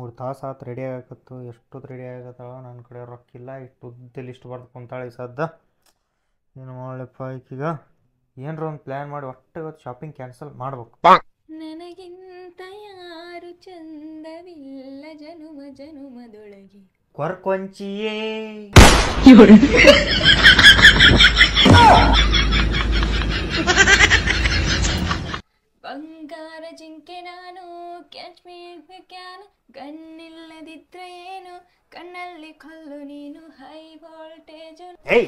ಮೂರು ತಾಸು ಆತು ರೆಡಿ ಆಗಕತ್ತು ಎಷ್ಟೊತ್ತು ರೆಡಿ ಆಗತ್ತಾಳ ನನ್ನ ಕಡೆ ರೊಕ್ಕಿಲ್ಲ ಇಷ್ಟು ಉದ್ದ ಲಿಸ್ಟ್ ಬರ್ದು ಕುಂತಾಳೆ ಈ ಸದ್ದ ಏನು ಮಾಡಲಪ್ಪ ಈಕೀಗ ಏನರ ಒಂದು ಪ್ಲ್ಯಾನ್ ಮಾಡಿ ಒಟ್ಟು ಇವತ್ತು ಶಾಪಿಂಗ್ ಕ್ಯಾನ್ಸಲ್ ಮಾಡ್ಬೇಕು ನನಗಿಂತ ಯಾರು ಚಂದವಿಲ್ಲ ಜನುಮ ಜನುಮದೊಳಗೆ ಕೊರ್ಕೊಂಚಿಯೇ ಬಂಗಾರ ಜಿಂಕೆ ನಾನು ಕ್ಯಾಚ್ ಮೀ ಕ್ಯಾನ್ ಕಣ್ಣಿಲ್ಲದಿದ್ರೆ ಏನು ಕಣ್ಣಲ್ಲಿ ಕಲ್ಲು ನೀನು ಹೈ ವೋಲ್ಟೇಜ್ ಏಯ್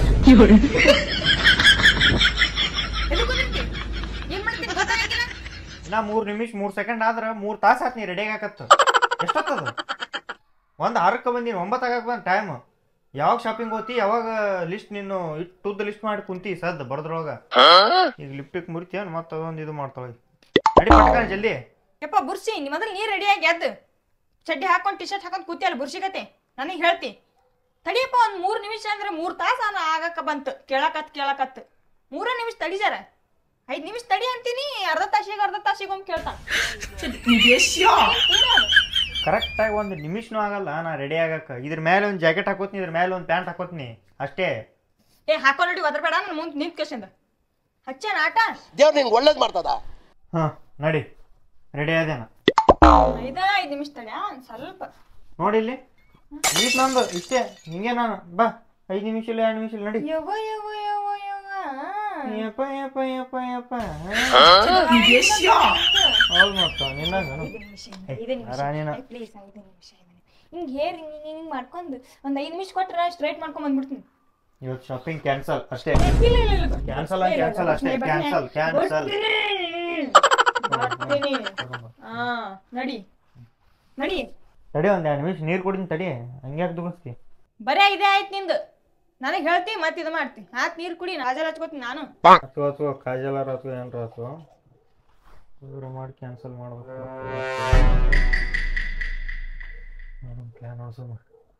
ಏನ್ ಮಾಡ್ತೀನಿ ಗೊತ್ತಾಗಿಲ್ಲ ನಾ ಮೂರು ನಿಮಿಷ ಮೂರು ಸೆಕೆಂಡ್ ಆದ್ರೆ ಮೂರು ತಾಸು ಆತು ನೀ ರೆಡಿ ಆಗಕತ್ತು ಎಷ್ಟೊತ್ತದ ಒಂದು ಆರಕ್ಕೆ ಬಂದೀನಿ ಒಂಬತ್ತು ಆಗಕ್ಕೆ ಬಂದು ಟೈಮ್ ಯಾವಾಗ ಶಾಪಿಂಗ್ ಹೋತಿ ಯಾವಾಗ ಲಿಸ್ಟ್ ನೀನು ಇಟ್ಟು ಉದ್ದ ಲಿಸ್ಟ್ ಮಾಡಿ ಕುಂತಿ ಸದ್ ಬರ್ದ್ರೊಳಗ ಈಗ ಲಿಪ್ಟಿಕ್ ಮುರಿತೀಯನ್ ಮತ್ತೆ ಅದೊಂದು ಇದು ಮಾಡ್ತಾಳೆ ನಡಿ ಪಟ್ಕನ ಜಲ್ದಿ ಯಪ್ಪ ಬುರ್ಸಿ ನೀ ಮೊದಲು ನೀ ರೆಡಿಯಾಗಿ ಎದ್ದು ಚಡ್ಡಿ ಹಾಕೊಂಡು ಟಿ ಶರ್ಟ್ ಹಾಕೊಂಡು ಕೂತಿಯಲ್ಲ ಬುರ್ಸಿಗತೆ ನನಗೆ ಹೇಳ್ತಿ ತಡಿಯಪ್ಪ ಒಂದು ಮೂರು ನಿಮಿಷ ಅಂದ್ರೆ ಮೂರು ತಾಸು ನಾನು ಆಗಕ್ಕ ಬಂತು ಕೇಳಕತ್ ಕೇಳಕತ್ ಮೂರೇ ನಿಮಿಷ ತಡಿ ಜರ ಐದು ನಿಮಿಷ ತಡಿ ಅಂತೀನಿ ಅರ್ಧ ತಾಸಿಗೆ ಅರ್ಧ ತಾಸಿಗೆ ಒಮ್ಮೆ ಕೇಳ್ತಾನೆ ಕರೆಕ್ಟಾಗಿ ಒಂದು ನಿಮಿಷನೂ ಆಗಲ್ಲ ನಾ ರೆಡಿ ಆಗಕ್ಕೆ ಇದ್ರ ಮೇಲೆ ಒಂದು ಜಾಕೆಟ್ ಹಾಕೋತೀನಿ ಇದ್ರ ಮೇಲೆ ಒಂದು ಪ್ಯಾಂಟ್ ಹಾಕೋತೀನಿ ಅಷ್ಟೇ ಏ ಹಾಕೋ ನೋಡಿ ಒದ್ರ ಬೇಡ ನನ್ನ ಮುಂದೆ ನಿಂತ್ ಕೇಶಂದ ಹಚ್ಚೇನ ಆಟ ದೇವ್ರು ನಿಂಗೆ ಒಳ್ಳೇದು ಮಾಡ್ತದ ಹಾಂ ನಡಿ ರೆಡಿ ಆದೇನ ಐದ ಐದು ನಿಮಿಷ ತಡಿ ಒಂದು ಸ್ವಲ್ಪ ನೋಡಿಲ್ಲಿ ನಿಮಿಷ ನಂದು ಇಷ್ಟೇ ಹಿಂಗೆ ನಾನು ಬಾ ಐದು ನಿಮಿಷ ಇಲ್ಲ ಎರಡು ನಿಮಿಷ ಇಲ್ಲ ನಡಿ ಯವ್ವ ಯವ್ವ ಯವ್ವ ಯವ್ವ ಯಪ್ಪ ಯಪ್ಪ ಯಪ್ಪ ಯಪ್ಪ ಹೌದು ಮತ್ತ ನಿನ್ನಂಗ ಐದು ನಿಮಿಷ ಐದು ನಿಮಿಷ ರಾಣಿನ ಪ್ಲೀಸ್ ಐದು ನಿಮಿಷ ಹಿಂಗೆ ಹೇರ್ ಹಿಂಗೆ ಹಿಂಗೆ ಹಿಂಗೆ ಮಾಡ್ಕೊಂಡು ಒಂದು ಐದು ನಿಮಿಷ ಕೊಟ್ರೆ ಸ್ಟ್ರೈಟ್ ಮಾಡ್ಕೊಂಡ್ ಬಂದ್ಬಿಡ್ತೀನಿ ಇವತ್ತು ಶಾಪಿಂಗ್ ಕ್ಯಾನ್ಸಲ್ ಅಷ್ಟೇ ಇಲ್ಲ ಇಲ್ಲ ಇಲ್ಲ ಕ್ಯಾನ್ಸಲ್ ಆಗಿ ಕ್ಯಾನ್ಸಲ್ ಅಷ್ಟೇ ಕ್ಯಾನ್ಸಲ್ ಕ್ಯಾನ್ಸಲ್ ಬರ್ತೀನಿ ಹಾ ನಡಿ ನಡಿ ತಡಿ ಒಂದ್ ಎರಡು ನಿಮಿಷ ನೀರು ಕುಡಿತೀನಿ ತಡಿ ಹಂಗ್ಯಾಕೆ ದುಗಿಸ್ತಿ ಬರೇ ಇದೇ ಆಯ್ತು ನಿಂದು ನನಗೆ ಹೇಳ್ತಿ ಮತ್ತೆ ಇದು ಮಾಡ್ತಿ ಹಾಕ್ ನೀರು ಕುಡಿ ನಾಜಲ್ ಹಚ್ಕೋತೀನಿ ನಾನು ಅಥವಾ ಅಥವಾ ಕಾಜಲಾರ ಅಥವಾ ಏನಾರ ಅಥವಾ ಇವ್ರು ಮಾಡಿ ಕ್ಯಾನ್ಸಲ್ ಮಾಡ್ಬೇಕು ಪ್ಲ್ಯಾನ್ ಅವಸರ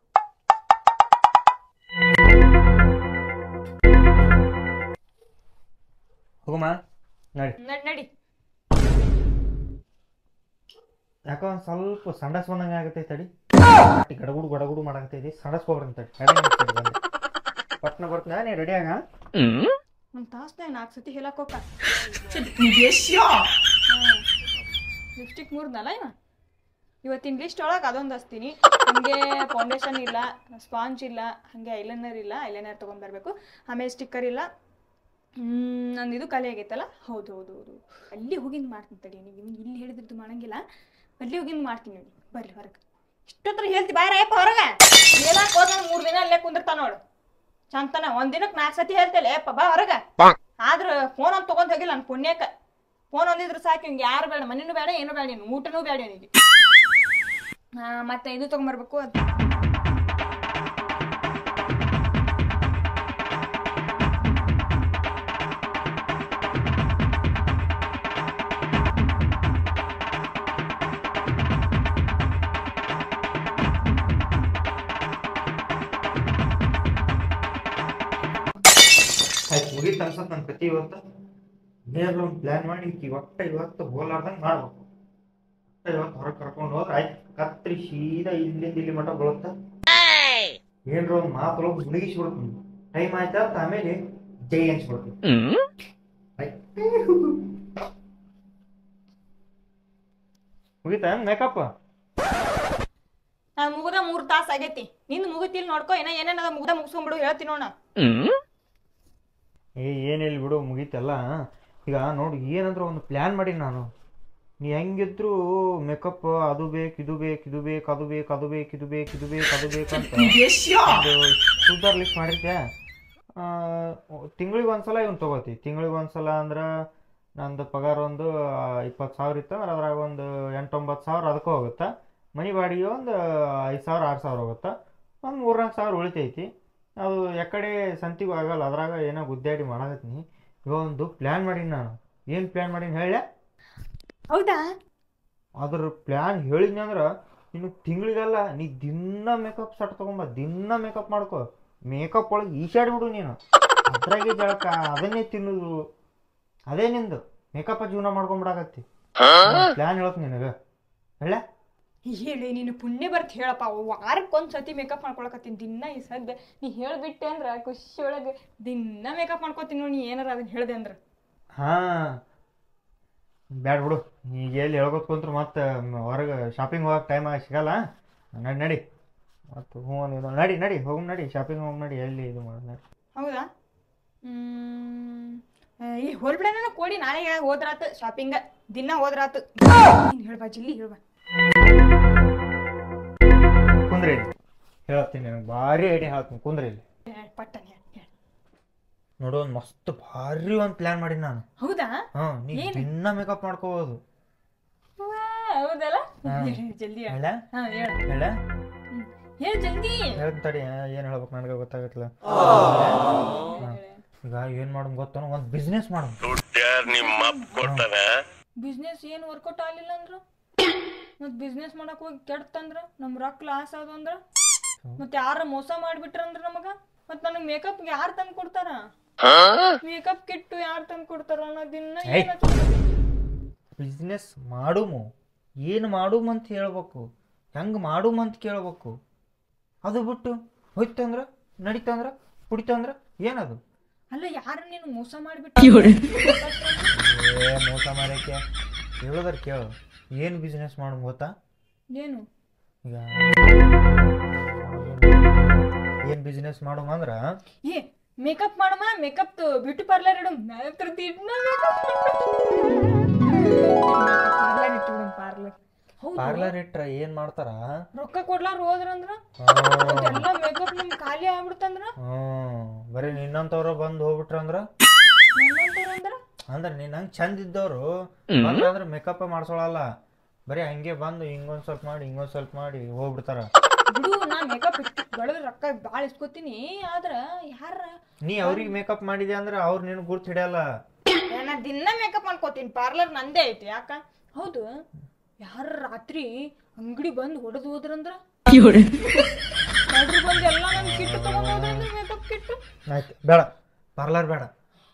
ಹೋಗಮ್ಮ ನಡಿ ನಡಿ ನಡಿ ಯಾಕೋ ಒಂದು ಸ್ವಲ್ಪ ಸಂಡಸ್ ಬಂದಂಗೆ ಆಗುತ್ತೆ ತಡಿ ಅಟ್ಟಿ ಗಡಗುಡು ಗಡಗುಡು ಮಾಡಾಕತ್ತೈತಿ ಸಂಡಸ್ಕೊಬ್ರಿ ತಡಿ ಎರಡು ನಿಮಿಷ ತಡಿ ಬಂದೆ ಪಟ್ನ ಬರ್ತೀನಿ ನೀ ರೆಡಿ ಆಗ ಒಂದು ತಾಸ್ನಾಗ ನಾಲ್ಕು ಸತಿ ಹೇಳಕ್ ಹೋಗ ಲಿಪ್ಸ್ಟಿಕ್ ಮುರಿದ್ನಲ್ಲ ಇವ ಇವತ್ತಿನ ಲಿಸ್ಟ್ ಒಳಗೆ ಅದೊಂದು ಹಚ್ತೀನಿ ಹಾಗೆ ಫೌಂಡೇಶನ್ ಇಲ್ಲ ಸ್ಪಾಂಜ್ ಇಲ್ಲ ಹಾಗೆ ಐಲೈನರ್ ಇಲ್ಲ ಐಲೈನರ್ ತೊಗೊಂಡ್ ಬರಬೇಕು ಆಮೇಲೆ ಸ್ಟಿಕ್ಕರ್ ಇಲ್ಲ ಹ್ಮ್, ನಂದು ಇದು ಖಾಲಿ ಆಗೈತಲ್ಲ ಹೌದು ಹೌದು ಹೌದು ಅಲ್ಲಿ ಹೋಗಿಂದು ಮಾಡ್ತೀನಿ ತಡಿ ನೀವು ನಿಮ್ಗೆ ಇಲ್ಲಿ ಹೇಳಿದ್ರದ್ದು ಮಾಡಂಗಿಲ್ಲ ಅಲ್ಲಿ ಹೋಗಿಂದು ಮಾಡ್ತೀನಿ ನೋಡಿ ಬರ್ರಿ ಹೊರಗೆ ಇಷ್ಟೊತ್ತರ ಹೇಳ್ತಿ ಬಾಯ್ ರಾಯಪ್ಪ ಹೊರಗೆ ಹೇಳಕ್ ಹೋದ ಮೂರು ದಿನ ಅಲ್ಲೇ ಕುಂದಿರ್ತಾ ನೋಡು ಚಂತನ ಒಂದ್ ದಿನಕ್ಕೆ ನಾಲ್ಕು ಸತಿ ಹೇಳ್ತೇಲೆ ಅಪ್ಪ ಬಾ ಹೊರಗ ಆದ್ರ ಫೋನ್ ಅಂತ ತಗೊಂಡ್ ಹೋಗಿಲ್ಲ ನನ್ ಪುಣ್ಯಕ್ಕ ಫೋನ್ ಒಂದಿದ್ರು ಸಾಕು ಹಿಂಗೆ ಯಾರು ಬೇಡ ಮನೇನು ಬೇಡ ಏನು ಬೇಡ ನೀನು ಊಟನೂ ಬೇಡ ನಿನಗೆ ಹಾ ಮತ್ತೆ ಇದು ತಗೊಂಬರ್ಬೇಕು ಅದು ಆಯ್ತು ಮುಗೀತು ಅನ್ಸತ್ ನನ್ನ ಕತಿ ಇವತ್ತು ನೇರ ಒಂದು ಪ್ಲ್ಯಾನ್ ಮಾಡಿ ಈಕಿ ಒಟ್ಟ ಇವತ್ತು ಹೋಲಾರ್ದಂಗೆ ಮಾಡ್ಬೇಕು ಒಟ್ಟ ಇವತ್ತು ಹೊರಗೆ ಕರ್ಕೊಂಡು ಹೋದ್ರೆ ಆಯ್ತು ಕತ್ರಿ ಸೀದಾ ಇಲ್ಲಿಂದ ಇಲ್ಲಿ ಮಟ್ಟ ಬೀಳುತ್ತ ಏನ್ರ ಒಂದು ಮಾತೊಳಗೆ ಮುಳುಗಿಸ್ಬಿಡ್ತೀನಿ ಟೈಮ್ ಆಯ್ತಾ ಅಂತ ಆಮೇಲೆ ಜೈ ಅನ್ಸ್ಬಿಡ್ತೀನಿ ಮುಗೀತಾ ಮೇಕಪ್ ನಾನು ಮುಗ್ದ ಮೂರ್ ತಾಸ ಆಗೈತಿ ನಿಂದು ಮುಗಿತಿಲ್ ನೋಡ್ಕೊ ಏನ ಏನೇನದ ಮುಗ್ದ ಮುಗಿಸ್ಕೊಂಡ್ಬಿಡು ಹೇಳ್ತೀನಿ ನೋಡ ಏ ಏನಿಲ್ಲ ಬಿಡು ಮುಗೀತಲ್ಲ ಈಗ ನೋಡು ಏನಂದ್ರೆ ಒಂದು ಪ್ಲ್ಯಾನ್ ಮಾಡಿ ನಾನು ನೀ ಹೆಂಗಿದ್ರು ಮೇಕಪ್ ಅದು ಬೇಕು ಇದು ಬೇಕು ಇದು ಬೇಕು ಅದು ಬೇಕು ಅದು ಬೇಕು ಇದು ಬೇಕು ಇದು ಬೇಕು ಅದು ಬೇಕು ಅಂತ ಒಂದು ಸೂಪರ್ ಲಿಸ್ಟ್ ಮಾಡಿರ್ತೆ ತಿಂಗಳಿಗೆ ಒಂದ್ಸಲ ಇವ್ನು ತೊಗೋತಿ ತಿಂಗಳಿಗೆ ಒಂದ್ಸಲ ಅಂದ್ರೆ ನಂದು ಪಗಾರ ಒಂದು ಇಪ್ಪತ್ತು ಸಾವಿರ ಇತ್ತು ಅಂದ್ರೆ ಅದ್ರಾಗ ಒಂದು ಎಂಟೊಂಬತ್ತು ಸಾವಿರ ಅದಕ್ಕೆ ಹೋಗುತ್ತೆ ಮನಿ ಬಾಡಿಗೆ ಒಂದು ಐದು ಸಾವಿರ ಆರು ಸಾವಿರ ಹೋಗುತ್ತೆ ಒಂದು ಮೂರ್ನಾಲ್ಕು ಸಾವಿರ ಉಳಿತೈತಿ ಅದು ಯಾಕಡೆ ಸಂತಿಗೂ ಆಗಲ್ಲ ಅದ್ರಾಗ ಏನೋ ಗುದ್ದಾಡಿ ಮಾಡಕತ್ತೀನಿ ಇವಾಗ ಒಂದು ಪ್ಲ್ಯಾನ್ ಮಾಡೀನಿ ನಾನು ಏನು ಪ್ಲ್ಯಾನ್ ಮಾಡೀನಿ ಹೇಳ ಹೌದಾ ಅದ್ರ ಪ್ಲ್ಯಾನ್ ಹೇಳಿದ್ನಿ ಅಂದ್ರೆ ಇನ್ನು ತಿಂಗಳಿಗಲ್ಲ ನೀ ದಿನ ಮೇಕಪ್ ಸೆಟ್ ತಗೊಂಬ ದಿನ ಮೇಕಪ್ ಮಾಡ್ಕೊ ಮೇಕಪ್ ಒಳಗೆ ಈಶಾಡ್ಬಿಡು ನೀನು ಅದ್ರಾಗೆ ಜಳಕ ಅದನ್ನೇ ತಿನ್ನೋದು ಅದೇ ನಿಂದು ಮೇಕಪ್ ಜೀವನ ಮಾಡ್ಕೊಂಬಿಡಾಕತ್ತಿ ಪ್ಲ್ಯಾನ್ ಹೇಳತ್ ನಿನಗೆ ಹೇಳ ಹೇಳಿ ನೀನು ಪುಣ್ಯ ಬರ್ತ ಹೇಳಪ್ಪ ವಾರಕ್ಕೊಂದ್ ಸತಿ ಮೇಕಪ್ ಮಾಡ್ಕೊಳಕತ್ತೀನಿ ದಿನ ಈ ಸದ್ಯ ನೀ ಹೇಳ್ಬಿಟ್ಟೆ ಅಂದ್ರ ಖುಷಿ ಒಳಗೆ ದಿನ ಮೇಕಪ್ ಮಾಡ್ಕೊತೀನಿ ನೋಡಿ ನೀ ಏನಾರ ಅದನ್ನ ಹೇಳ್ದೆ ಅಂದ್ರ ಹಾಂ ಬ್ಯಾಡ ಬಿಡು ಈಗ ಎಲ್ಲಿ ಹೇಳ್ಕೊತ ಕುಂತ್ರು ಮತ್ತೆ ಹೊರಗೆ ಶಾಪಿಂಗ್ ಹೋಗಕ್ಕೆ ಟೈಮ್ ಸಿಗಲ್ಲ ನಡಿ ನಡಿ ಮತ್ತು ಹ್ಞೂ ಅಂದಿದ್ದು ನಡಿ ನಡಿ ಹೋಗಿ ನಡಿ ಶಾಪಿಂಗ್ ಹೋಗಿ ನಡಿ ಎಲ್ಲಿ ಇದು ಮಾಡಿ ನಡಿ ಹೌದಾ ಹ್ಮ್ ಈ ಹೋಲ್ಬಿಡ ನಾನು ಕೊಡಿ ನಾಳೆಗೆ ಹೋದ್ರಾತು ಶಾಪಿಂಗ ದಿನ ಹೋದ್ರಾತು ನೀನ್ ಹೇಳ್ಬಾ ಜಿಲ್ಲಿ ಹೇಳ್ಬಾ ಕುಂದ್ರಿ ಇಲ್ಲಿ ಹೇಳ್ತೀನಿ ನನಗೆ ಭಾರಿ ಐಡಿಯಾ ಹೇಳ್ತೀನಿ ಕುಂದ್ರಿ ಇಲ್ಲಿ ಹೇಳ್, ಪಟ್ಟನ್ ಹೇಳ್, ಹೇಳ್. ನೋಡು ಒಂದು ಮಸ್ತ್ ಭಾರಿ ಒಂದು ಪ್ಲ್ಯಾನ್ ಮಾಡೀನಿ ನಾನು ಹೌದಾ ಹಾಂ ನೀ ಏನು? ದಿನ ಮೇಕಪ್ ಮಾಡ್ಕೋಬೋದು ವಾ, ಹೌದಲ್ಲ ಹಾ. ಹೇಳ್, ಹೇಳ್, ಜಲ್ದಿ ಹೇಳ್. ಹೇಳ ಹಾ ಹೇಳ ಹೇಳ ಹೇಳ್ ಜಲ್ದಿ ಹೇಳ್ತೀನಿ ತಡಿ ಏನು ಹೇಳ್ಬೇಕು ನನಗೆ ಗೊತ್ತಾಗತ್ತಲ್ಲ ಈಗ ಏನು ಮಾಡೋದು ಗೊತ್ತೇನೋ ಒಂದು ಬಿಸ್ನೆಸ್ ಮಾಡೋದು ಬಿಸ್ನೆಸ್ ಏನು ವರ್ಕೌಟ್ ಆಗ್ಲಿಲ್ಲ ಅಂದ್ರ ಮತ್ ಬಿಸ್ನೆಸ್ ಮಾಡಕ್ ಹೋಗಿ ಕೆಡ್ತಂದ್ರ ನಮ್ ರೊಕ್ಕ ಲಾಸ್ ಆದ ಅಂದ್ರ ಮತ್ ಯಾರ ಮೋಸ ಮಾಡ್ಬಿಟ್ರಂದ್ರ ನಮಗ ಮತ್ ನನಗ್ ಮೇಕಪ್ ಯಾರ್ ತಂದ್ ಕೊಡ್ತಾರ ಮೇಕಪ್ ಕಿಟ್ಟು ಯಾರ್ ತಂದ್ ಕೊಡ್ತಾರ ಅನ್ನೋದಿನ್ನ ಏಯ್. ಏನ್ ಹಚ್ಕೊಳಕ್? ಬಿಸ್ನೆಸ್ ಮಾಡುಮು ಏನು ಮಾಡುಮ್ ಅಂತ ಹೇಳ್ಬೇಕು ಹೆಂಗೆ ಮಾಡುಮ್ ಅಂತ ಕೇಳ್ಬೇಕು ಅದು ಬಿಟ್ಟು ಹೋಯ್ತಂದ್ರ ನಡೀತಂದ್ರ ಕುಡಿತಂದ್ರ ಏನದು ಅಲ್ಲ ಯಾರ ನೀನು ಮೋಸ ಮಾಡ್ಬಿಟ್ಟು ಏ ಮೋಸ ಮಾಡಕ್ಕೆ ಹೇಳೋದ್ರ ಕೇಳು ಏನು ಬಿಸ್ನೆಸ್ ಮಾಡಮ್ ಗೊತ್ತಾ ಏನು ಈಗ ಏನು ಬಿಸ್ನೆಸ್ ಮಾಡಮ್ ಅಂದ್ರ ಏ ಮೇಕಪ್ ಮಾಡಮ್ಮ ಮೇಕಪ್ ಬ್ಯೂಟಿ ಪಾರ್ಲರ್ ಇಡು ಹತ್ರ ದಿನ ಪಾರ್ಲರ್ ಇಟ್ಟು ಪಾರ್ಲರ್ ಹೌದು ಪಾರ್ಲರ್ ಇಟ್ರ ಏನು ಮಾಡ್ತಾರ ರೊಕ್ಕ ಕೊಡ್ಲಾರ ಹೋದ್ರಂದ್ರ ಎಲ್ಲ ಮೇಕಪ್ ನಮ್ ಖಾಲಿ ಆಗ್ಬಿಡ್ತಂದ್ರ ಹ್ಞೂ ಬರೀ ನಿನ್ನಂತವ್ರ ಬಂದು ಹೋಗ್ಬಿಟ್ರಂದ್ರ ನನ್ನಂತವ್ರಂದ್ರ ಅಂದ್ರೆ ನೀನ್ ಹಂಗೆ ಚಂದ ಇದ್ದವರು ಅಂದ್ರೆ ಮೇಕಪ್ ಮಾಡ್ಸೋಳಲ್ಲ ಬರೀ ಹಂಗೆ ಬಂದು ಹಿಂಗೊಂದ್ ಸ್ವಲ್ಪ ಮಾಡಿ ಹಿಂಗೊಂದ್ ಸ್ವಲ್ಪ ಮಾಡಿ ಹೋಗ್ಬಿಡ್ತಾರ ಬಿಡು ನಾ ಮೇಕಪ್ ಇಟ್ಟು ಬೆಳೆದ ರೊಕ್ಕ ಭಾಳ ಇಸ್ಕೊತೀನಿ ಆದ್ರ ಯಾರ ನೀ ಅವ್ರಿಗೆ ಮೇಕಪ್ ಮಾಡಿದೆ ಅಂದ್ರೆ ಅವ್ರು ನಿನ್ ಗುರ್ತು ಹಿಡಿಯಲ್ಲ ಏ, ನಾ ದಿನ ಮೇಕಪ್ ಮಾಡ್ಕೋತೀನಿ ಪಾರ್ಲರ್ ನಂದೇ ಐತಿ ಯಾಕ ಹೌದು ಯಾರ ರಾತ್ರಿ ಅಂಗಡಿ ಬಂದು ಹೊಡೆದು ಹೋದ್ರಂದ್ರ ಕಳ್ರು ಬಂದು ಎಲ್ಲ ನನ್ ಕಿಟ್ಟು ತಗೊಂಡ್ ಹೋದ್ರಂದ್ರ ಮೇಕಪ್ ಕಿಟ್ಟು ಆಯ್ತು ಬೇಡ ಪಾರ್ಲರ್ ಬೇಡ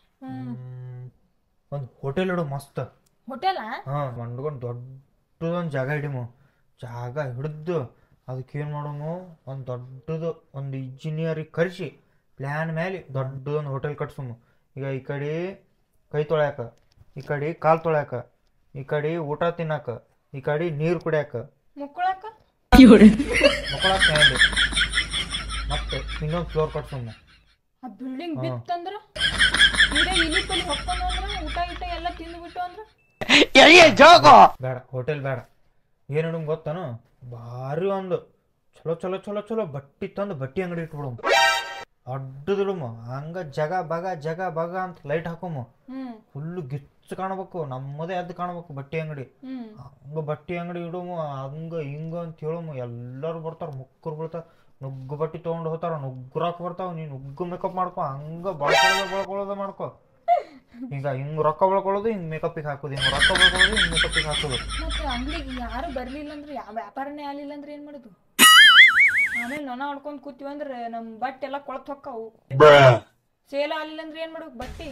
ಒಂದು ಹೋಟೆಲ್ ಇಡು ಮಸ್ತ್ ಹೋಟೆಲ ಹಾ ಮಂಡ್ಕೊಂಡು ದೊಡ್ಡದೊಂದು ಜಾಗ ಹಿಡಿಮು ಜಾಗ ಹಿಡಿದು ಅದಕ್ಕೆ ಏನು ಮಾಡಮು ಒಂದು ದೊಡ್ಡದು ಒಂದು ಇಂಜಿನಿಯರಿಗೆ ಕರೆಸಿ ಪ್ಲ್ಯಾನ್ ಮೇಲೆ ದೊಡ್ಡದೊಂದು ಹೋಟೆಲ್ ಕಟ್ಸಮು ಈಗ ಈ ಕಡೆ ಕೈ ತೊಳ್ಯಾಕ ಈ ಕಡೆ ಕಾಲು ತೊಳ್ಯಾಕ ಈ ಕಡೆ ಊಟ ತಿನ್ನಾಕ ಈ ಕಡೆ ನೀರು ಕುಡಿಯಾಕ ಮುಕ್ಕಳಾಕ ಮಕ್ಕಳ ಫ್ಯಾಮಿಲಿ ಮತ್ತೆ ಇನ್ನೊಂದು ಫ್ಲೋರ್ ಕಟ್ಸಮು ಆ ಬಿಲ್ಡಿಂಗ್ ಬಿತ್ತಂದ್ರ ಇಡೇ ಇಲಿ ಪಲಿ ಹೊಕ್ಕೊಂಡು ಅಂದ್ರ ಊಟ ಗಿಟ ಎಲ್ಲ ತಿಂದ್ಬಿಟ್ಟು ಅಂದ್ರ ಬೇಡ ಹೋಟೆಲ್ ಬೇಡ ಏನು ಹಿಡಮ್ ಗೊತ್ತಾನು ಭಾರಿ ಒಂದು ಚಲೋ ಚಲೋ ಚಲೋ ಚಲೋ ಬಟ್ಟಿ ತಂದು ಬಟ್ಟಿ ಅಂಗಡಿ ಇಟ್ಬಿಡಮ್ ಅಡ್ಡದಿಡಮ ಹಂಗ ಜಗ ಬಗ ಜಗ ಬಗ ಅಂತ ಲೈಟ್ ಹಾಕೊಮ ಹ್ಮ್ ಫುಲ್ಲು ಗಿಚ್ಚು ಕಾಣಬೇಕು ನಮ್ಮದೇ ಎದ್ದು ಕಾಣಬೇಕು ಬಟ್ಟೆ ಅಂಗಡಿ ಹ್ಮ್ ಹಂಗ ಬಟ್ಟೆ ಅಂಗಡಿ ಇಡಮು ಹಂಗ ಹಿಂಗ ಅಂತ ಹೇಳಮು ಎಲ್ಲರೂ ಬರ್ತಾರ ಮುಕ್ಕರು ಬರ್ತಾರ ನುಗ್ಗು ಬಟ್ಟೆ ತೊಗೊಂಡು ಹೋಗ್ತಾರ ನುಗ್ಗುರಾಕ್ ಬರ್ತಾವ ನೀ ನುಗ್ಗು ಮೇಕಪ್ ಮಾಡ್ಕೊ ಹಂಗ ಬಳಕೊಳ್ಳೋದ ಬಳಕೊಳ್ಳೋದ ಮಾಡ್ಕೊ ಈಗ ಹಿಂಗ್ ರೊಕ್ಕ ಬಳ್ಕೊಳ್ಳೋದು ಹಿಂಗ್ ಮೇಕಪ್ಪಿಗೆ ಹಾಕೋದು ಹಿಂಗ್ ರೊಕ್ಕ ಬಳ್ಕೊಳ್ಳೋದು ಹಿಂಗ್ ಮೇಕಪ್ಪಿಗೆ ಹಾಕೋದು ಮತ್ತೆ ಅಂಗಡಿಗೆ ಯಾರು ಬರ್ಲಿಲ್ಲ ಅಂದ್ರೆ ಯಾವ ವ್ಯಾಪಾರನೇ ಆಗ್ಲಿಲ್ಲ ಅಂದ್ರೆ ಏನ್ ಮಾಡುದು ಆಮೇಲೆ ನೊಣ ಹೊಡ್ಕೊಂಡ್ ಕೂತೀವಿ ಅಂದ್ರೆ ನಮ್ ಬಟ್ಟೆ ಎಲ್ಲ ಕೊಳತ್ ಹೊಕ್ಕಾವು ಸೇಲ್ ಆಗ್ಲಿಲ್ಲ ಅಂದ್ರೆ ಏನ್ ಮಾಡ್ಬೇಕು ಬಟ್ಟೆ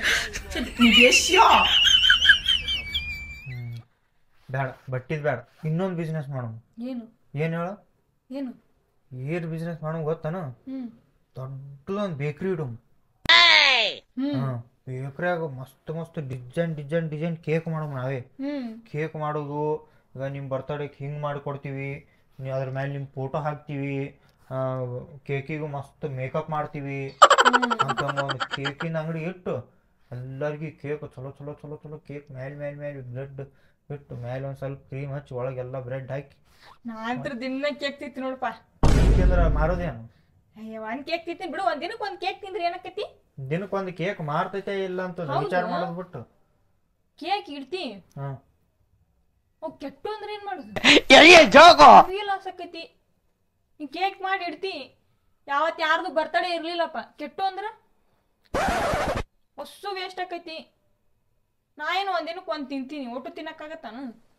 ಹ್ಮ್. ಬೇಡ ಬಟ್ಟಿದ್ ಬೇಡ ಇನ್ನೊಂದು ಬಿಸ್ನೆಸ್ ಮಾಡೋಣ ಏನು ಏನು ಹೇಳು ಏನು ಏನ್ ಬಿಸ್ನೆಸ್ ಮಾಡೋಣ ಗೊತ್ತಾನು ಹ್ಮ್ ದೊಡ್ಡದೊಂದು ಬೇಕ್ರಿ ಇಡು ಹ್ಮ್ ಹಾಂ ಬೇಕ್ರಿಯಾಗ ಮಸ್ತ್ ಮಸ್ತ್ ಡಿಸೈನ್ ಡಿಸೈನ್ ಡಿಸೈನ್ ಕೇಕ್ ಮಾಡೋಣ ನಾವೇ ಹ್ಮ್ ಕೇಕ್ ಮಾಡೋದು ಈಗ ನಿಮ್ಮ ಬರ್ತಡೇಗೆ ಹಿಂಗೆ ಮಾಡಿಕೊಡ್ತೀವಿ ನೀ ಅದ್ರ ಮೇಲೆ ನಿಮ್ಮ ಫೋಟೋ ಹಾಕ್ತೀವಿ ಕೇಕಿಗೂ ಮಸ್ತ್ ಮೇಕಪ್ ಮಾಡ್ತೀವಿ ಅಂತ ಒಂದು ಕೇಕಿನ ಅಂಗಡಿ ಇಟ್ಟು ಎಲ್ಲರಿಗೂ ಕೇಕ್ ಚಲೋ ಚಲೋ ಚಲೋ ಚಲೋ ಕೇಕ್ ಮೇಲೆ ಮೇಲೆ ಮೇಲೆ ಬ್ರೆಡ್ ಇಟ್ಟು ಮೇಲೆ ಒಂದು ಸ್ವಲ್ಪ ಕ್ರೀಮ್ ಹಚ್ಚಿ ಒಳಗೆಲ್ಲ ಬ್ರೆಡ್ ಹಾಕಿ ನಾ ಅಂತ್ರ ದಿನ ಕೇಕ್ ತಿಂತೀನಿ ನೋಡಪ್ಪ ಏಕೆಂದ್ರೆ ಮಾರೋದೇನು ಅಯ್ಯ ಒಂದ್ ಕೇಕ್ ತಿಂತೀನಿ ಬಿಡು ಒಂದ್ ದಿನಕ್ಕೆ ಒಂದ್ ಕೇಕ್ ತಿಂದ್ರೆ ಏನಾಕತಿ ದಿನಕ್ಕೊಂದು ಕೇಕ್ ಮಾರ್ತೈತೆ ಇಲ್ಲ ಅಂತ ಹೌದಾ? ವಿಚಾರ ಮಾಡೋದು ಬಿಟ್ಟು ಕೇಕ್ ಇಡ್ತಿ ಹಾಂ ಅವ್ ಕೆಟ್ಟು ಅಂದ್ರೆ ಏನ್ ಮಾಡುದು jogo! ರಿಯಲ್ ಆಸಕತಿ ನೀ ಕೇಕ್ ಮಾಡಿ ಇಡ್ತಿ ಯಾವತ್ ಯಾರ್ದು ಬರ್ತಡೇ ಇರ್ಲಿಲ್ಲಪ್ಪ ಕೆಟ್ಟು ಅಂದ್ರ ಹೊಸ್ಸು ವೇಸ್ಟ್ ಆಕೈತಿ ನಾ ಏನು ಒಂದಿನಕ್ಕೆ ಒಂದ್ ತಿಂತೀನಿ ಒಟ್ಟು ತಿನ್ನಕ್ಕಾಗತ್ತಾನ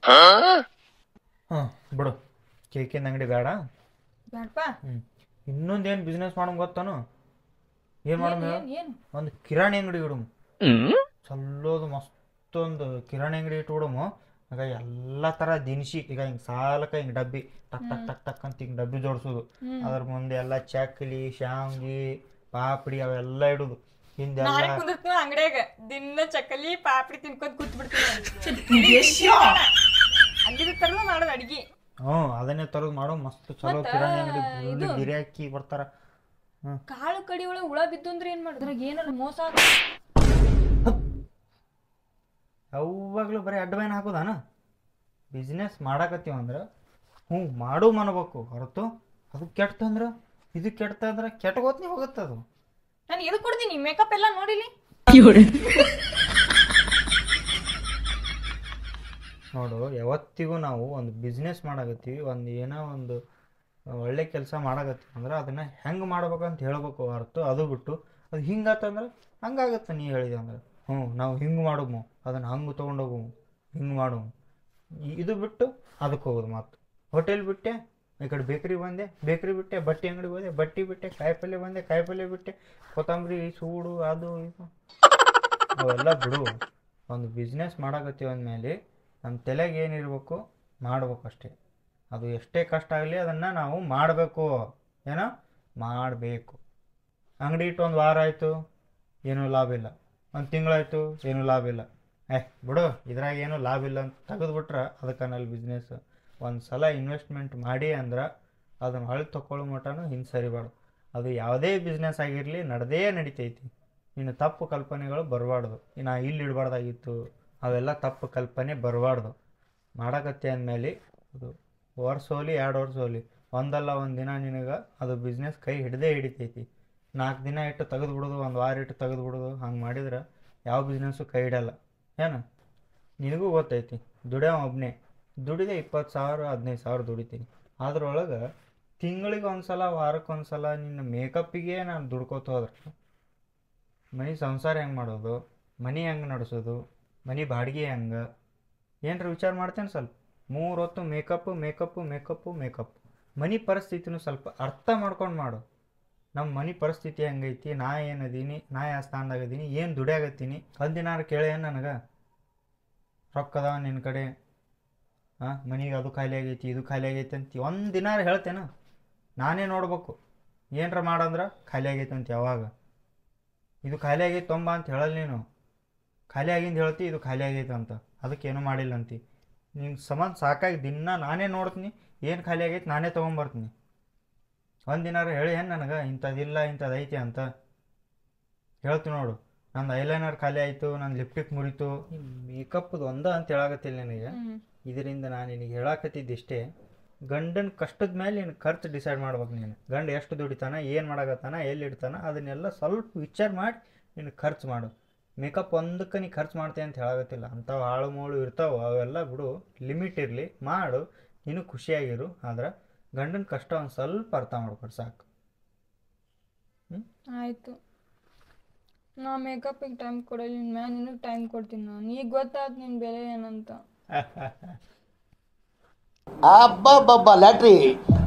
ಹಾಂ ಬಿಡು ಕೇಕಿನ ಅಂಗಡಿ ಬೇಡ ಬೇಡಪ್ಪ ಹ್ಞೂ ಇನ್ನೊಂದು ಏನು ಬಿಸ್ನೆಸ್ ಮಾಡೋಣ ಗೊತ್ತಾನು ಏನು ಮಾಡೋಣ ಏನ್ ಏನು ಒಂದು ಕಿರಾಣಿ ಅಂಗಡಿ ಇಡಮ್ ಚಲ್ಲೋದು ಮಸ್ತೊಂದು ಕಿರಾಣಿ ಅಂಗಡಿ ಇಟ್ಬಿಡಮು ಆಗ ಎಲ್ಲ ಥರ ದಿನಸಿ ಈಗ ಹಿಂಗೆ ಸಾಲಕ್ಕೆ ಹಿಂಗೆ ಡಬ್ಬಿ ಟಕ್ ಟಕ್ ಟಕ್ ಟಕ್ ಅಂತ ಹಿಂಗೆ ಡಬ್ಬಿ ಜೋಡಿಸೋದು ಅದ್ರ ಮುಂದೆ ಎಲ್ಲ ಚಕ್ಲಿ ಶಾವ್ಗಿ ಪಾಪಡಿ ಅವೆಲ್ಲ ಇಡೋದು ಹಿಂದೆಲ್ಲ ನಾನೇ ಕುಂದಿರ್ತೀನಿ ಅಂಗಡಿಯಾಗ ದಿನ ಚಕ್ಕಲಿ ಪಾಪಡಿ ತಿನ್ಕೊಂಡ್ ಕೂತ್ ಬಿಡ್ತೀನಿ ಅಲ್ಲಿ ತರಲ್ಲ ಮಾಡೋದು ಅಡಿಗೆ ಹ್ಞೂ ಅದನ್ನೇ ತರೋದು ಮಾಡೋ ಮಸ್ತ್ ಚಲೋ ಮತ್ತ ಕಿರಾಣಿ ಅಂಗಡಿ ಫುಲ್ ಇದು- ಗಿರಾಕಿ ಬರ್ತಾರ ಹ್ಞೂ ಕಾಳು ಕಡಿ ಒಳಗೆ ಹುಳ ಬಿದ್ದು ಅಂದ್ರೆ ಏನ್ ಮಾಡಿದ್ರಾಗ ಏನಾರ ಮೋಸ ಆಗ ಯಾವಾಗಲೂ ಬರೀ ಅಡ್ವೈನ್ ಹಾಕೋದಾನ ಬಿಸ್ನೆಸ್ ಮಾಡಾಕತ್ತೀವಿ ಅಂದ್ರೆ ಹ್ಞೂ ಮಾಡು ಅನ್ಬೇಕು ಹೊರತು ಅದು ಕೆಟ್ಟಂದ್ರೆ ಇದು ಕೆಟ್ಟಂದ್ರೆ ಕೆಟ್ಟಗೋತ್ನಿ ಹೋಗುತ್ತೆ ಅದು ನಾನು ಎದಕ್ ಕೊಡ್ತೀನಿ ಮೇಕಪ್ ಎಲ್ಲ ನೋಡಿಲಿ ನೋಡು ಯಾವತ್ತಿಗೂ ನಾವು ಒಂದು ಬಿಸ್ನೆಸ್ ಮಾಡಾಕತ್ತೀವಿ ಒಂದು ಏನೋ ಒಂದು ಒಳ್ಳೆ ಕೆಲಸ ಮಾಡಾಕತ್ತೀವಿ ಅಂದ್ರೆ ಅದನ್ನು ಹೆಂಗೆ ಮಾಡ್ಬೇಕಂತ ಹೇಳ್ಬೇಕು ಹೊರತು ಅದು ಬಿಟ್ಟು ಅದು ಹಿಂಗಾತಂದ್ರೆ ಹಂಗಾಗತ್ತೆ ನೀ ಹೇಳಿದೆ ಅಂದ್ರೆ ಹ್ಞೂ ನಾವು ಹಿಂಗೆ ಮಾಡೋಮು ಅದನ್ನು ಹಂಗೆ ತೊಗೊಂಡೋಗು ಹಿಂಗೆ ಮಾಡು ಇದು ಬಿಟ್ಟು ಅದಕ್ಕೆ ಹೋಗೋದು ಮಾತು ಹೋಟೆಲ್ ಬಿಟ್ಟೆ ಈ ಕಡೆ ಬೇಕ್ರಿ ಬಂದೆ ಬೇಕ್ರಿ ಬಿಟ್ಟೆ ಬಟ್ಟೆ ಅಂಗಡಿ ಹೋದೆ ಬಟ್ಟೆ ಬಿಟ್ಟೆ ಕಾಯಿಪಲ್ಯ ಬಂದೆ ಕಾಯಿಪಲ್ಯ ಬಿಟ್ಟೆ ಕೊತ್ತಂಬರಿ ಸೂಡು ಅದು ಇದು ಅವೆಲ್ಲ ಬಿಡು ಒಂದು ಬಿಸ್ನೆಸ್ ಮಾಡಾಕತ್ತೀವಿ ಅಂದಮೇಲೆ ನಮ್ಮ ತಲೆಗೆ ಏನಿರಬೇಕು ಮಾಡ್ಬೇಕು ಅಷ್ಟೇ ಅದು ಎಷ್ಟೇ ಕಷ್ಟ ಆಗಲಿ ಅದನ್ನು ನಾವು ಮಾಡಬೇಕು ಏನೋ ಮಾಡಬೇಕು ಅಂಗಡಿ ಇಟ್ಟು ಒಂದು ವಾರ ಆಯಿತು ಏನೂ ಲಾಭ ಇಲ್ಲ ಒಂದು ತಿಂಗಳಾಯಿತು ಏನೂ ಲಾಭ ಇಲ್ಲ ಏ ಬಿಡು ಇದ್ರಾಗ ಏನೂ ಲಾಭ ಇಲ್ಲ ಅಂತ ತೆಗೆದ್ಬಿಟ್ರೆ ಅದಕ್ಕೆ ನಲ್ಲಿ ಬಿಸ್ನೆಸ್ ಒಂದು ಸಲ ಇನ್ವೆಸ್ಟ್ಮೆಂಟ್ ಮಾಡಿ ಅಂದ್ರೆ ಅದನ್ನು ಹೊಳ್ಳಿ ತಗೊಳ್ಳೋ ಮಟನೂ ಹಿಂದೆ ಸರಿಬಾರ್ದು ಅದು ಯಾವುದೇ ಬಿಸ್ನೆಸ್ ಆಗಿರಲಿ ನಡೆದೇ ನಡಿತೈತಿ ಇನ್ನು ತಪ್ಪು ಕಲ್ಪನೆಗಳು ಬರಬಾರ್ದು ನಾ ಇಲ್ಲಿ ಇಡಬಾರ್ದಾಗಿತ್ತು ಅವೆಲ್ಲ ತಪ್ಪು ಕಲ್ಪನೆ ಬರಬಾರ್ದು ಮಾಡಕತ್ತೆ ಅಂದಮೇಲೆ ಅದು ವರ್ಷ ಹೋಲಿ ಎರಡು ವರ್ಷ ಹೋಲಿ ಒಂದಲ್ಲ ಒಂದು ದಿನ ನಿನಗೆ ಅದು ಬಿಸ್ನೆಸ್ ಕೈ ಹಿಡ್ದೇ ಹಿಡಿತೈತಿ ನಾಲ್ಕು ದಿನ ಇಟ್ಟು ತೆಗೆದು ಬಿಡೋದು ಒಂದು ವಾರ ಇಟ್ಟು ತೆಗೆದು ಬಿಡೋದು ಹಂಗೆ ಮಾಡಿದ್ರೆ ಯಾವ ಬಿಸ್ನೆಸ್ಸು ಕೈ ಹಿಡಲ್ಲ ಏನು ನಿನಗೂ ಗೊತ್ತೈತಿ ದುಡಿಯೋ ಒಬ್ಬನೇ ದುಡಿದೆ ಇಪ್ಪತ್ತು ಸಾವಿರ ಹದಿನೈದು ಸಾವಿರ ದುಡಿತೀನಿ ಅದ್ರೊಳಗೆ ತಿಂಗಳಿಗೆ ಒಂದು ಸಲ ವಾರಕ್ಕೆ ಒಂದು ಸಲ ನಿನ್ನ ಮೇಕಪ್ಪಿಗೆ ನಾನು ದುಡ್ಕೋತ ಹೋದ್ರೆ ಮನೆ ಸಂಸಾರ ಹೆಂಗೆ ಮಾಡೋದು ಮನೆ ಹೆಂಗೆ ನಡೆಸೋದು ಮನೆ ಬಾಡಿಗೆ ಹೆಂಗೆ ಏನರ ವಿಚಾರ ಮಾಡ್ತೇನೆ ಸ್ವಲ್ಪ ಮೂರು ಹೊತ್ತು ಮೇಕಪ್ಪು ಮೇಕಪ್ಪು ಮೇಕಪ್ಪು ಮೇಕಪ್ ಮನೆ ಪರಿಸ್ಥಿತಿನೂ ಸ್ವಲ್ಪ ಅರ್ಥ ಮಾಡ್ಕೊಂಡು ಮಾಡು ನಮ್ಮ ಮನೆ ಪರಿಸ್ಥಿತಿ ಹೆಂಗೈತಿ ನಾ ಏನದೀನಿ ನಾ ಯಾವ ಸ್ಥಾನದಾಗ ಅದೀನಿ ಏನು ದುಡಿಯಾಗತ್ತೀನಿ ಒಂದಿನಾರು ಕೇಳೇನು ನನಗೆ ರೊಕ್ಕದ ನಿನ್ನ ಕಡೆ ಹಾಂ ಮನೆಗೆ ಅದು ಖಾಲಿ ಆಗೈತಿ ಇದು ಖಾಲಿ ಆಗೈತಿ ಅಂತ ಒಂದು ದಿನಾರ ಹೇಳ್ತೇನೆ ನಾನೇ ನೋಡ್ಬೇಕು ಏನರ ಮಾಡಂದ್ರೆ ಖಾಲಿ ಆಗೈತೆ ಅಂತ ಯಾವಾಗ ಇದು ಖಾಲಿ ಆಗೈತೆ ತೊಂಬ ಅಂತ ಹೇಳಲ್ಲ ನೀನು ಖಾಲಿ ಆಗಿಂದ ಹೇಳ್ತಿ ಇದು ಖಾಲಿ ಆಗೈತೆ ಅಂತ ಅದಕ್ಕೆ ಏನೂ ಮಾಡಿಲ್ಲ ಅಂತಿ ನಿನ್ನ ಸಂಬಂಧ ಸಾಕಾಗಿ ದಿನ ನಾನೇ ನೋಡ್ತೀನಿ ಏನು ಖಾಲಿ ಆಗೈತೆ ನಾನೇ ತೊಗೊಂಬರ್ತೀನಿ ಒಂದು ದಿನಾರ ಹೇಳಿ ಏನು ನನಗೆ ಇಂಥದ್ದಿಲ್ಲ ಇಂಥದ್ದು ಐತಿ ಅಂತ ಹೇಳ್ತೀನಿ ನೋಡು ನಂದು ಐಲೈನರ್ ಖಾಲಿ ಆಯಿತು ನನ್ನ ಲಿಪ್ಟಿಕ್ ಮುರಿತು ಮೇಕಪ್ದು ಒಂದ ಅಂತ ಹೇಳಾಕತ್ತಿಲ್ಲ ನನಗೆ ಇದರಿಂದ ನಾನು ನಿನಗೆ ಹೇಳಾಕತ್ತಿದ್ದಿಷ್ಟೇ ಗಂಡನ ಕಷ್ಟದ ಮೇಲೆ ನೀನು ಖರ್ಚು ಡಿಸೈಡ್ ಮಾಡ್ಬೇಕು ನೀನು ಗಂಡ ಎಷ್ಟು ದುಡಿತಾನ ಏನು ಮಾಡಾಕತ್ತಾನ ಎಲ್ಲಿ ಇಡ್ತಾನ ಅದನ್ನೆಲ್ಲ ಸ್ವಲ್ಪ ವಿಚಾರ ಮಾಡಿ ನೀನು ಖರ್ಚು ಮಾಡು ಮೇಕಪ್ ಒಂದಕ್ಕೆ ನೀ ಖರ್ಚು ಮಾಡ್ತೀಯ ಅಂತ ಹೇಳಾಕತ್ತಿಲ್ಲ ಅಂಥವು ಹಾಳು ಮೂಳು ಇರ್ತಾವೆ ಅವೆಲ್ಲ ಬಿಡು ಲಿಮಿಟ್ ಇರಲಿ ಮಾಡು ನೀನು ಖುಷಿಯಾಗಿರು ಆದ್ರೆ ಗಂಡನ ಕಷ್ಟ ಒಂದು ಸ್ವಲ್ಪ ಅರ್ಥ ಮಾಡ್ಕೊಡು ಸಾಕು ಆಯ್ತು ನಾ ಮೇಕಪ್ಪಿಗೆ ಟೈಮ್ ಕೊಡಲ್ಲ ನಿನ್ ಮ್ಯಾಲ ನಿನಗೆ ಟೈಮ್ ಕೊಡ್ತೀನಿ ನಾನು ಈಗ ಗೊತ್ತಾಯ್ತು ನಿನ್ ಬೆಲೆ ಏನಂತ ಅಬ್ಬಬ್ಬಬ್ಬ ಲ್ಯಾಟ್ರಿ